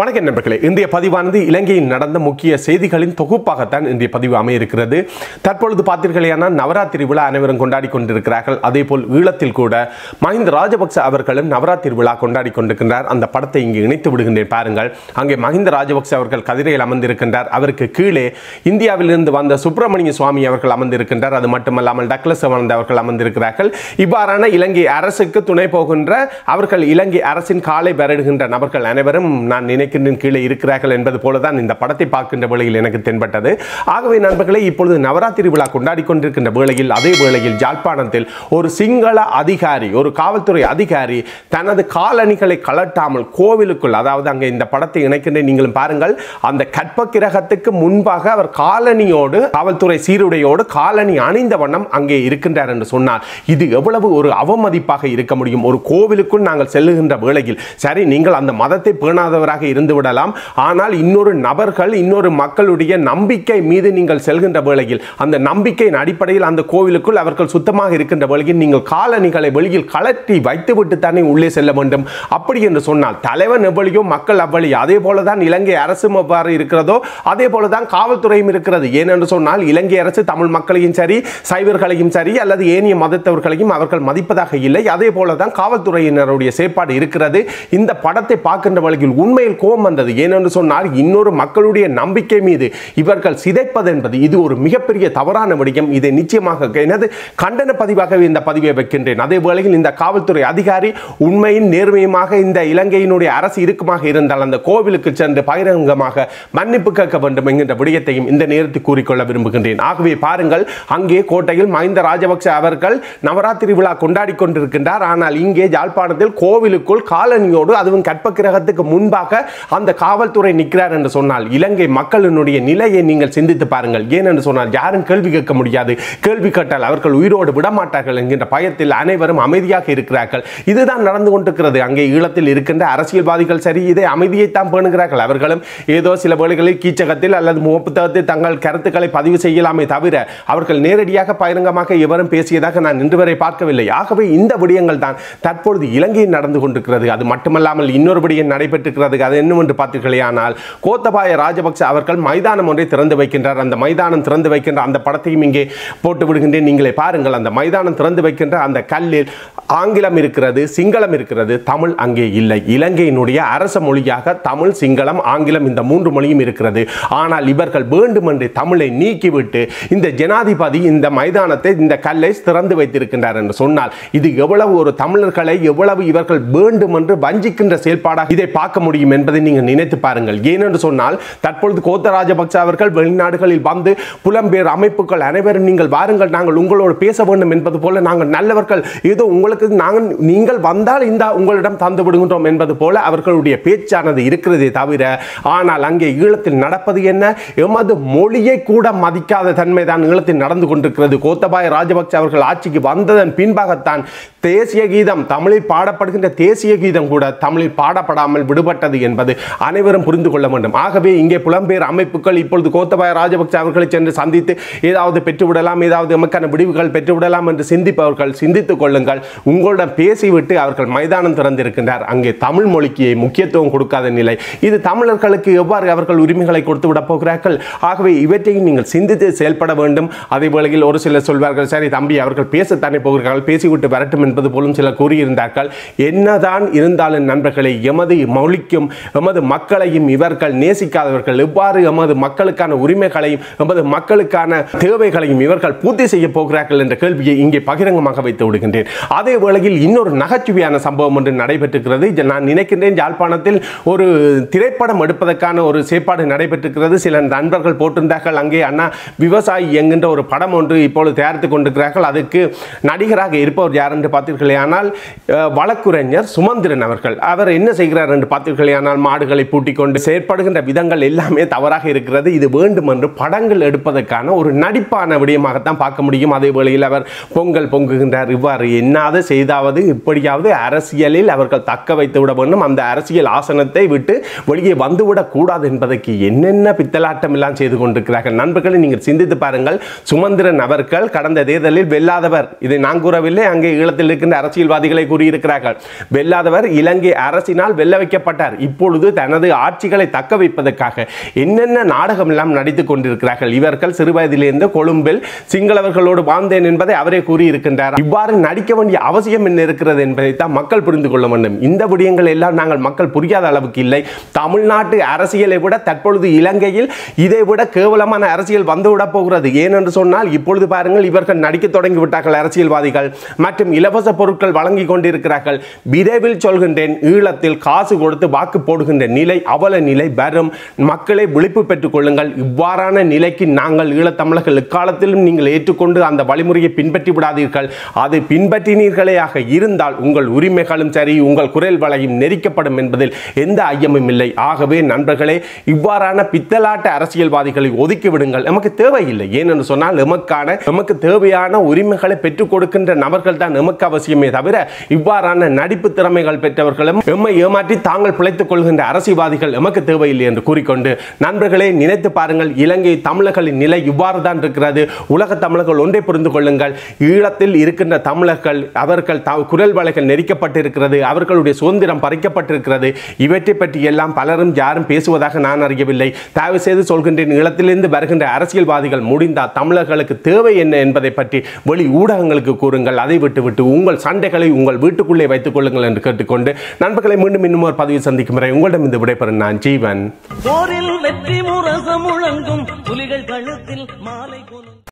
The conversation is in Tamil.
வணக்கம் நண்பர்களே இன்றைய பதிவானது இலங்கையில் நடந்த முக்கிய செய்திகளின் தொகுப்பாகத்தான் இன்றைய பதிவு அமையிருக்கிறது தற்பொழுது பார்த்தீர்களேயானால் நவராத்திரி விழா அனைவரும் கொண்டாடி கொண்டிருக்கிறார்கள் அதே போல் ஈழத்தில் கூட மஹிந்த ராஜபக்ச அவர்களும் நவராத்திரி விழா கொண்டாடி கொண்டிருக்கின்றார் அந்த படத்தை இங்கு இணைத்து விடுகின்றேன் பாருங்கள் அங்கே மஹிந்த ராஜபக்ச அவர்கள் கதிரையில் அமர்ந்திருக்கின்றார் அவருக்கு கீழே இந்தியாவிலிருந்து வந்த சுப்பிரமணிய சுவாமி அவர்கள் அமர்ந்திருக்கின்றார் அது மட்டுமல்லாமல் டக்ளஸ் ஆனந்த் அவர்கள் அமர்ந்திருக்கிறார்கள் இவ்வாறான இலங்கை அரசுக்கு துணை போகின்ற அவர்கள் இலங்கை அரசின் காலை வருடுகின்ற நபர்கள் அனைவரும் நான் நினைக்கின்றேன் கீழே இருக்கிறார்கள் என்பது போலதான் இந்த படத்தை பார்க்கின்ற வேளையில் எனக்கு தென்பட்டது ஆகவே நண்பர்களே இப்பொழுது நவராத்திரி விழா கொண்டாடி கொண்டிருக்கின்ற வேளையில் அதே வேளையில் ஜாழ்ப்பாணத்தில் ஒரு சிங்கள அதிகாரி ஒரு காவல்துறை அதிகாரி தனது காலணிகளை கலட்டாமல் கோவிலுக்குள் அதாவது அங்கே இந்த படத்தை இணைக்கின்ற நீங்களும் பாருங்கள் அந்த கற்ப கிரகத்துக்கு முன்பாக அவர் காலணியோடு காவல்துறை சீருடையோடு காலணி அணிந்த வண்ணம் அங்கே இருக்கின்றார் என்று சொன்னார் இது எவ்வளவு ஒரு அவமதிப்பாக இருக்க முடியும் ஒரு கோவிலுக்குள் நாங்கள் செல்லுகின்ற வேளையில் சரி நீங்கள் அந்த மதத்தை பேணாதவராக இருந்து விடலாம் ஆனால் இன்னொரு நபர்கள் இன்னொரு மக்களுடைய நம்பிக்கை மீது நீங்கள் செல்கின்ற வேளையில் அந்த நம்பிக்கையின் அடிப்படையில் அந்த கோவிலுக்குள் அவர்கள் சுத்தமாக இருக்கின்ற வேளையில் நீங்கள் காலணிகளை வெளியில் கலட்டி வைத்துவிட்டு தானே உள்ளே செல்ல வேண்டும் அப்படி என்று சொன்னால் தலைவன் எவ்வளியோ மக்கள் அவ்வளி அதே போலதான் இலங்கை அரசும் எவ்வாறு இருக்கிறதோ அதே போலதான் காவல்துறையும் இருக்கிறது ஏனென்று சொன்னால் இலங்கை அரசு தமிழ் மக்களையும் சரி சைவர்களையும் சரி அல்லது ஏனைய மதத்தவர்களையும் அவர்கள் மதிப்பதாக இல்லை அதே போலதான் காவல்துறையினருடைய செயற்பாடு இருக்கிறது இந்த படத்தை பார்க்கின்ற வழியில் உண்மையில் கோபம் வந்தது ஏனென்று சொன்னால் இன்னொரு மக்களுடைய நம்பிக்கை மீது இவர்கள் சிதைப்பது என்பது இது ஒரு மிகப்பெரிய தவறான விடயம் இதை நிச்சயமாக எனது கண்டன பதிவாகவே இந்த பதிவை வைக்கின்றேன் அதே வேளையில் இந்த காவல்துறை அதிகாரி உண்மையின் நேர்மையுமாக இந்த இலங்கையினுடைய அரசு இருக்குமாக இருந்தால் அந்த கோவிலுக்கு சென்று பகிரங்கமாக மன்னிப்பு கேட்க வேண்டும் என்கின்ற விடயத்தையும் இந்த நேரத்தில் கூறிக்கொள்ள விரும்புகின்றேன் ஆகவே பாருங்கள் அங்கே கோட்டையில் மஹிந்த ராஜபக்ச அவர்கள் நவராத்திரி விழா கொண்டாடி கொண்டிருக்கின்றார் ஆனால் இங்கே யாழ்ப்பாணத்தில் கோவிலுக்குள் காலனியோடு அதுவும் கற்ப கிரகத்துக்கு முன்பாக அந்த காவல்துறை நிற்கிறார் என்று சொன்னால் இலங்கை மக்களினுடைய நிலையை நீங்கள் சிந்தித்து பாருங்கள் ஏனென்று சொன்னால் யாரும் கேள்வி கேட்க முடியாது கேள்வி கேட்டால் அவர்கள் உயிரோடு விடமாட்டார்கள் என்கின்ற பயத்தில் அனைவரும் அமைதியாக இருக்கிறார்கள் இதுதான் நடந்து கொண்டிருக்கிறது அங்கே ஈழத்தில் இருக்கின்ற அரசியல்வாதிகள் சரி இதை அமைதியைத்தான் பேணுகிறார்கள் அவர்களும் ஏதோ சில வேளைகளில் கீச்சகத்தில் அல்லது முகப்புத்தகத்தில் தங்கள் கருத்துக்களை பதிவு செய்யலாமே தவிர அவர்கள் நேரடியாக பகிரங்கமாக எவரும் பேசியதாக நான் இன்று வரை பார்க்கவில்லை ஆகவே இந்த விடயங்கள் தான் தற்பொழுது இலங்கையில் நடந்து கொண்டிருக்கிறது அது மட்டுமல்லாமல் இன்னொரு விடயம் நடைபெற்றிருக்கிறது அது என்னவென்று பார்த்தீர்களேயானால் கோத்தபாய ராஜபக்ச அவர்கள் மைதானம் ஒன்றை திறந்து வைக்கின்றார் அந்த மைதானம் திறந்து வைக்கின்ற அந்த படத்தையும் இங்கே போட்டு விடுகின்றேன் நீங்களே பாருங்கள் அந்த மைதானம் திறந்து வைக்கின்ற அந்த கல்லில் ஆங்கிலம் இருக்கிறது சிங்களம் இருக்கிறது தமிழ் அங்கே இல்லை இலங்கையினுடைய அரச மொழியாக தமிழ் சிங்களம் ஆங்கிலம் இந்த மூன்று மொழியும் இருக்கிறது ஆனால் இவர்கள் வேண்டுமென்று தமிழை நீக்கிவிட்டு இந்த ஜனாதிபதி இந்த மைதானத்தை இந்த கல்லை திறந்து வைத்திருக்கின்றார் என்று சொன்னால் இது எவ்வளவு ஒரு தமிழர்களை எவ்வளவு இவர்கள் வேண்டுமென்று வஞ்சிக்கின்ற செயல்பாடாக இதை பார்க்க முடியும் என்பதை நீங்கள் நினைத்து பாருங்கள் ஏனென்று சொன்னால் தற்பொழுது கோத்த ராஜபக்ச அவர்கள் வெளிநாடுகளில் வந்து புலம்பெயர் அமைப்புகள் அனைவரும் நீங்கள் வாருங்கள் நாங்கள் உங்களோடு பேச வேண்டும் என்பது போல நாங்கள் நல்லவர்கள் ஏதோ உங்களுக்கு நாங்கள் நீங்கள் வந்தால் இந்த உங்களிடம் தந்து விடுகின்றோம் என்பது போல அவர்களுடைய பேச்சானது இருக்கிறதே தவிர ஆனால் அங்கே ஈழத்தில் நடப்பது என்ன எமது மொழியை கூட மதிக்காத தன்மை தான் ஈழத்தில் நடந்து கொண்டிருக்கிறது கோத்தபாய ராஜபக்ச அவர்கள் ஆட்சிக்கு வந்ததன் பின்பாகத்தான் தேசிய கீதம் தமிழில் பாடப்படுகின்ற தேசிய கீதம் கூட தமிழில் பாடப்படாமல் விடுபட்டது என்பது அனைவரும் புரிந்து கொள்ள வேண்டும் ஆகவே இங்கே புலம்பெயர் அமைப்புகள் இப்பொழுது கோத்தபாய ராஜபக்ச அவர்களை சென்று சந்தித்து ஏதாவது பெற்றுவிடலாம் ஏதாவது எமக்கான விடிவுகள் பெற்றுவிடலாம் என்று சிந்திப்பவர்கள் சிந்தித்துக் கொள்ளுங்கள் உங்களிடம் பேசிவிட்டு அவர்கள் மைதானம் திறந்திருக்கின்றார் அங்கே தமிழ் மொழிக்கு முக்கியத்துவம் கொடுக்காத நிலை இது தமிழர்களுக்கு எவ்வாறு அவர்கள் உரிமைகளை கொடுத்து விட போகிறார்கள் ஆகவே இவற்றையும் நீங்கள் சிந்தித்து செயல்பட வேண்டும் அதே வேளையில் ஒரு சிலர் சொல்வார்கள் சரி தம்பி அவர்கள் பேசத்தானே போகிறார்கள் பேசிவிட்டு வரட்டும் என்பது போலும் சிலர் கூறியிருந்தார்கள் என்னதான் இருந்தாலும் நண்பர்களை எமது மொழிக்கும் எமது மக்களையும் இவர்கள் நேசிக்காதவர்கள் எவ்வாறு எமது மக்களுக்கான உரிமைகளையும் எமது மக்களுக்கான தேவைகளையும் இவர்கள் பூர்த்தி செய்ய போகிறார்கள் என்ற கேள்வியை இங்கே பகிரங்கமாக வைத்து விடுகின்றேன் அதே வேளையில் இன்னொரு நகைச்சுவையான சம்பவம் ஒன்று நடைபெற்றிருக்கிறது இது நான் நினைக்கின்றேன் யாழ்ப்பாணத்தில் ஒரு திரைப்படம் எடுப்பதற்கான ஒரு செயற்பாடு நடைபெற்றிருக்கிறது சில நண்பர்கள் போட்டிருந்தார்கள் அங்கே அண்ணா விவசாயி என்கின்ற ஒரு படம் ஒன்று இப்பொழுது தயாரித்துக் கொண்டிருக்கிறார்கள் அதுக்கு நடிகராக இருப்பவர் யார் என்று பார்த்தீர்களே ஆனால் அஹ், வழக்குரைஞர் சுமந்திரன் அவர்கள் அவர் என்ன செய்கிறார் என்று பார்த்தீர்களே ஆனால் மாடுகளை பூட்டிக் கொண்டு செயற்படுகின்ற விதங்கள் எல்லாமே தவறாக இருக்கிறது இது வேண்டும் என்று படங்கள் எடுப்பதற்கான ஒரு நடிப்பான விடயமாகத்தான் பார்க்க முடியும் அதே வேளையில் அவர் பொங்கல் பொங்குகின்றார் இவ்வாறு என்னாவது செய்தாவது இப்படியாவது அரசியலில் அவர்கள் தக்க வைத்து விட வேண்டும் அந்த அரசியல் ஆசனத்தை விட்டு வெளியே வந்துவிடக் கூடாது என்பதற்கு என்னென்ன பித்தலாட்டம் எல்லாம் செய்து கொண்டிருக்கிறார்கள் நண்பர்களை நீங்கள் சிந்தித்து பாருங்கள் சுமந்திரன் அவர்கள் கடந்த தேர்தலில் வெல்லாதவர் இதை நான் கூறவில்லை அங்கே ஈழத்தில் இருக்கின்ற அரசியல்வாதிகளை கூறியிருக்கிறார்கள் வெல்லாதவர் இலங்கை அரசினால் வெல்ல வைக்கப்பட்டார் இப்பொழுது தனது ஆட்சிகளை தக்க வைப்பதற்காக என்னென்ன நாடகம் எல்லாம் நடித்துக் கொண்டிருக்கிறார்கள் இவர்கள் சிறுவயதிலிருந்து கொழும்பில் சிங்களவர்களோடு வாழ்ந்தேன் என்பதை அவரே கூறியிருக்கின்றார் இவ்வாறு நடிக்க வேண்டிய அவசியம் என்ன இருக்கிறது என்பதை தான் மக்கள் புரிந்து கொள்ள வேண்டும் இந்த விடயங்கள் எல்லாம் நாங்கள் மக்கள் புரியாத அளவுக்கு இல்லை தமிழ்நாட்டு அரசியலை விட தற்பொழுது இலங்கையில் இதை விட கேவலமான அரசியல் வந்துவிட போகிறது ஏனென்று சொன்னால் இப்பொழுது பாருங்கள் இவர்கள் நடிக்க தொடங்கி விட்டார்கள் அரசியல்வாதிகள் மற்றும் இலவச பொருட்கள் வழங்கி கொண்டிருக்கிறார்கள் விரைவில் சொல்கின்றேன் ஈழத்தில் காசு கொடுத்து வாக்கு போடுகின்ற நிலை அவல நிலை வரும் மக்களை விழிப்பு பெற்றுக் கொள்ளுங்கள் இவ்வாறான நிலைக்கு நாங்கள் ஈழத்தமிழர்கள் எக்காலத்திலும் நீங்கள் ஏற்றுக்கொண்டு அந்த வழிமுறையை பின்பற்றி விடாதீர்கள் அது பின்பற்றினீர்களேயாக இருந்தால் உங்கள் உரிமைகளும் சரி உங்கள் குரல் வளையும் நெரிக்கப்படும் என்பதில் எந்த ஐயமும் இல்லை ஆகவே நண்பர்களே இவ்வாறான பித்தலாட்ட அரசியல்வாதிகளை ஒதுக்கி விடுங்கள் நமக்கு தேவையில்லை ஏனென்று சொன்னால் எமக்கான நமக்கு தேவையான உரிமைகளை பெற்றுக் கொடுக்கின்ற நபர்கள் தான் நமக்கு அவசியமே தவிர இவ்வாறான நடிப்பு திறமைகள் பெற்றவர்களும் எம்மை ஏமாற்றி தாங்கள் பிழைத்துக் கொள்கின்ற அரசியல்வாதிகள் எமக்கு தேவையில்லை என்று கூறிக்கொண்டு நண்பர்களே நினைத்து பாருங்கள் இலங்கை தமிழர்களின் நிலை இவ்வாறு தான் இருக்கிறது உலக தமிழர்கள் ஒன்றை புரிந்து கொள்ளுங்கள் ஈழத்தில் இருக்கின்ற தமிழர்கள் அவர்கள் த- குரல் வலைகள் நெரிக்கப்பட்டிருக்கிறது அவர்களுடைய சுதந்திரம் பறிக்கப்பட்டிருக்கிறது இவற்றை பற்றி எல்லாம் பலரும் யாரும் பேசுவதாக நான் அறியவில்லை தயவு செய்து சொல்கின்றேன் ஈழத்திலிருந்து வருகின்ற அரசியல்வாதிகள் முடிந்தால் தமிழர்களுக்கு தேவை என்ன என்பதை பற்றி வெளி ஊடகங்களுக்கு கூறுங்கள் அதை விட்டுவிட்டு உங்கள் சண்டைகளை உங்கள் வீட்டுக்குள்ளே வைத்துக் கொள்ளுங்கள் என்று கேட்டுக்கொண்டு நண்பர்களை மீண்டும் இன்னும் ஒரு பதிவில் சந்திக்கும் வரை உங்களிடம் இந்த விடைபெறும் நான் ஜீவன் போரில் வெற்றி முரசம் முழங்கும் புலிகள் கழுத்தில் மாலை கொலும்